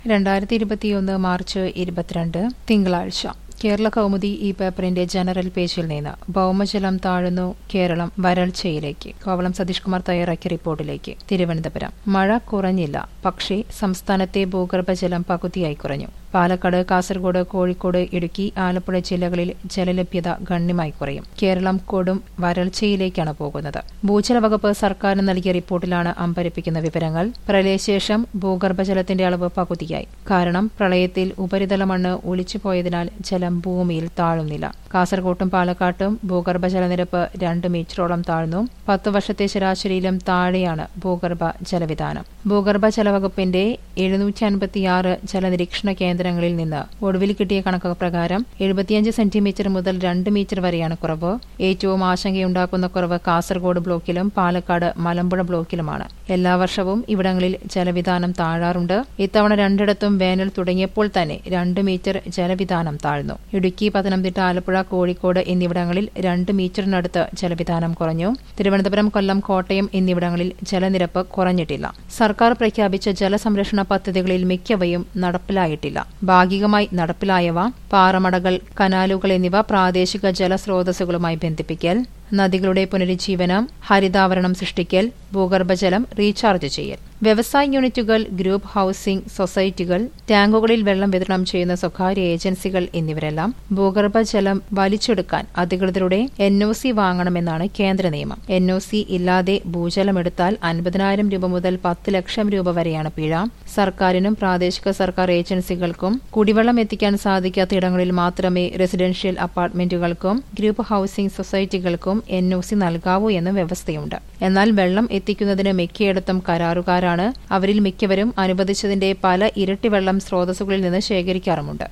രണ്ടായിരത്തി ഇരുപത്തിയൊന്ന് മാർച്ച് ഇരുപത്തിരണ്ട് തിങ്കളാഴ്ച കേരള കൗമുദി ഈ പേപ്പറിന്റെ ജനറൽ പേജിൽ നിന്ന് ഭൗമജലം താഴുന്നു കേരളം വരൾച്ചയിലേക്ക് കോവളം സതീഷ് കുമാർ തയ്യാറാക്കിയ റിപ്പോർട്ടിലേക്ക് തിരുവനന്തപുരം മഴ കുറഞ്ഞില്ല പക്ഷേ സംസ്ഥാനത്തെ ഭൂഗർഭജലം പകുതിയായി കുറഞ്ഞു പാലക്കാട് കാസർഗോഡ് കോഴിക്കോട് ഇടുക്കി ആലപ്പുഴ ജില്ലകളിൽ ജലലഭ്യത ഗണ്യമായി കുറയും കേരളം കൊടും വരൾച്ചയിലേക്കാണ് പോകുന്നത് ഭൂജല വകുപ്പ് സർക്കാരിന് നൽകിയ റിപ്പോർട്ടിലാണ് അമ്പരിപ്പിക്കുന്ന വിവരങ്ങൾ പ്രളയശേഷം ഭൂഗർഭജലത്തിന്റെ അളവ് പകുതിയായി കാരണം പ്രളയത്തിൽ ഉപരിതല മണ്ണ് ഒലിച്ചുപോയതിനാൽ ജലം ഭൂമിയിൽ താഴുന്നില്ല കാസർകോട്ടും പാലക്കാട്ടും ഭൂഗർഭജലനിരപ്പ് രണ്ട് മീറ്ററോളം താഴ്ന്നു പത്ത് വർഷത്തെ ശരാശരിയിലും താഴെയാണ് ഭൂഗർഭ ജലവിധാനം ഭൂഗർഭ ജലവകുപ്പിന്റെ എഴുന്നൂറ്റി അൻപത്തിയാറ് ജലനിരീക്ഷണ കേന്ദ്രങ്ങളിൽ നിന്ന് ഒടുവിൽ കിട്ടിയ കണക്ക് പ്രകാരം എഴുപത്തിയഞ്ച് സെന്റിമീറ്റർ മുതൽ രണ്ട് മീറ്റർ വരെയാണ് കുറവ് ഏറ്റവും ആശങ്കയുണ്ടാക്കുന്ന കുറവ് കാസർഗോഡ് ബ്ലോക്കിലും പാലക്കാട് മലമ്പുഴ ബ്ലോക്കിലുമാണ് എല്ലാ വർഷവും ഇവിടങ്ങളിൽ ജലവിധാനം താഴാറുണ്ട് ഇത്തവണ രണ്ടിടത്തും വേനൽ തുടങ്ങിയപ്പോൾ തന്നെ രണ്ട് മീറ്റർ ജലവിധാനം താഴ്ന്നു ഇടുക്കി പത്തനംതിട്ട ആലപ്പുഴ കോഴിക്കോട് എന്നിവിടങ്ങളിൽ രണ്ട് മീറ്ററിനടുത്ത് ജലവിധാനം കുറഞ്ഞു തിരുവനന്തപുരം കൊല്ലം കോട്ടയം എന്നിവിടങ്ങളിൽ ജലനിരപ്പ് കുറഞ്ഞിട്ടില്ല സർക്കാർ പ്രഖ്യാപിച്ച ജലസംരക്ഷണ പദ്ധതികളിൽ മിക്കവയും നടപ്പിലായിട്ടില്ല ഭാഗികമായി നടപ്പിലായവ പാറമടകൾ കനാലുകൾ എന്നിവ പ്രാദേശിക ജലസ്രോതസ്സുകളുമായി ബന്ധിപ്പിക്കൽ നദികളുടെ പുനരുജ്ജീവനം ഹരിതാവരണം സൃഷ്ടിക്കൽ ഭൂഗർഭജലം റീചാർജ് ചെയ്യൽ വ്യവസായ യൂണിറ്റുകൾ ഗ്രൂപ്പ് ഹൌസിംഗ് സൊസൈറ്റികൾ ടാങ്കുകളിൽ വെള്ളം വിതരണം ചെയ്യുന്ന സ്വകാര്യ ഏജൻസികൾ എന്നിവരെല്ലാം ഭൂഗർഭജലം വലിച്ചെടുക്കാൻ അധികൃതരുടെ എൻ ഒ സി വാങ്ങണമെന്നാണ് കേന്ദ്ര നിയമം എൻ ഒ സി ഇല്ലാതെ ഭൂജലമെടുത്താൽ അൻപതിനായിരം രൂപ മുതൽ പത്ത് ലക്ഷം രൂപ വരെയാണ് പിഴ സർക്കാരിനും പ്രാദേശിക സർക്കാർ ഏജൻസികൾക്കും കുടിവെള്ളം എത്തിക്കാൻ സാധിക്കാത്ത ഇടങ്ങളിൽ മാത്രമേ റെസിഡൻഷ്യൽ അപ്പാർട്ട്മെന്റുകൾക്കും ഗ്രൂപ്പ് ഹൌസിംഗ് സൊസൈറ്റികൾക്കും എൻ ഒ സി നൽകാവൂ എന്ന വ്യവസ്ഥയുണ്ട് എന്നാൽ വെള്ളം എത്തിക്കുന്നതിന് മിക്കയിടത്തും കരാറുകാരാണ് അവരിൽ മിക്കവരും അനുവദിച്ചതിന്റെ പല ഇരട്ടി വെള്ളം സ്രോതസ്സുകളിൽ നിന്ന് ശേഖരിക്കാറുമുണ്ട്